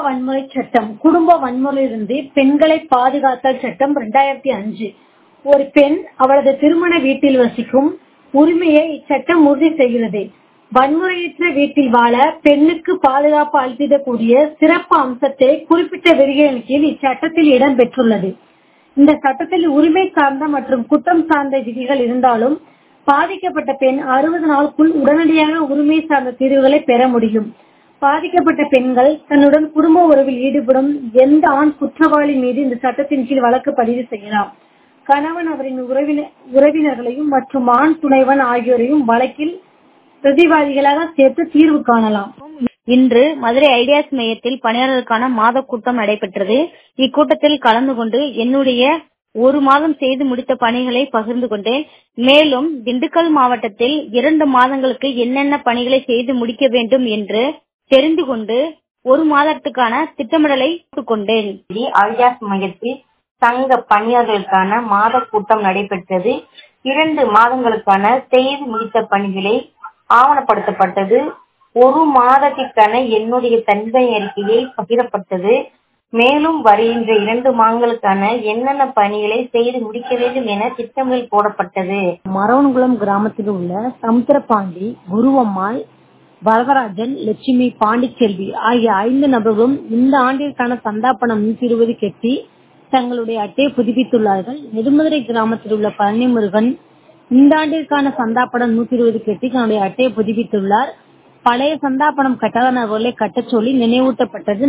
வன்முறை சட்டம் குடும்ப வன்முறையிலிருந்து பெண்களை பாதுகாத்தல் சட்டம் 2005 ஒரு பெண் அவளது திருமண வீட்டில் வசிக்கும் உரிமையை இச்சட்டம் உறுதி செய்கிறது வன்முறையற்ற வீட்டில் வாழ பெண்ணுக்கு பாதுகாப்பு அளித்திடக்கூடிய சிறப்பு அம்சத்தை குறிப்பிட்ட விதிகளின் கீழ் இச்சட்டத்தில் இடம் பெற்றுள்ளது இந்த சட்டத்தில் உரிமை சார்ந்த மற்றும் குற்றம் சார்ந்த விதிகள் இருந்தாலும் பாதிக்கப்பட்ட பெண் 60 நாளுக்குள் உடனடியாக உரிமை சார்ந்த தீர்வுகளை பெற முடியும் பாதிக்கப்பட்ட பெண்கள் தன்னுடன் குடும்ப உறவில் ஈடுபடும் எந்த ஆண் குற்றவாளி மீது இந்த சட்டத்தின் கீழ் வழக்கு பதிவு செய்யலாம் கணவன் அவரின் உறவினர்களையும் மற்றும் ஆண் துணைவன் ஆகியோரையும் வழக்கில் பிரதிவாதிகளாக சேர்த்து தீர்வு காணலாம் இன்று மதுரை ஐடியாஸ் மையத்தில் பணியாளர்களுக்கான மாத கூட்டம் நடைபெற்றது இக்கூட்டத்தில் கலந்து கொண்டு என்னுடைய ஒரு மாதம் செய்து முடித்த பணிகளை பகிர்ந்து கொண்டேன் மேலும் திண்டுக்கல் மாவட்டத்தில் இரண்டு மாதங்களுக்கு என்னென்ன பணிகளை செய்து முடிக்க வேண்டும் என்று தெரிந்து கொண்டு ஒரு மாதத்துக்கான திட்டமிடலை கொண்டேன் ஐடியாஸ் மையத்தில் சங்க பணியாளர்களுக்கான மாத கூட்டம் நடைபெற்றது இரண்டு மாதங்களுக்கான செய்து முடித்த பணிகளை ஆவணப்படுத்தப்பட்டது ஒரு மாதத்திற்கான என்னுடைய தன்மை அறிக்கையை பகிரப்பட்டது மேலும் வருகின்ற இரண்டு மாதங்களுக்கான என்னென்ன பணிகளை செய்து முடிக்க வேண்டும் என திட்டமிடல் போடப்பட்டது மரவன்குளம் கிராமத்தில் உள்ள சமுத்திரபாண்டி குருவம்மாள் வரதராஜன் லட்சுமி பாண்டிச்செல்வி ஆகிய ஐந்து நபர்களும் இந்த ஆண்டிற்கான சந்தா பணம் நூத்தி இருபது கெட்டி தங்களுடைய அட்டையை புதுப்பித்துள்ளார்கள் நெடுமதுரை கிராமத்தில் உள்ள பழனிமுருகன் இந்த ஆண்டிற்கான சந்தா பணம் நூத்தி இருபது கெட்டி தன்னுடைய அட்டையை புதுப்பித்துள்ளார் பழைய சந்தா பணம் கட்டாத நபர்களை கட்டச் சொல்லி நினைவூட்டப்பட்டது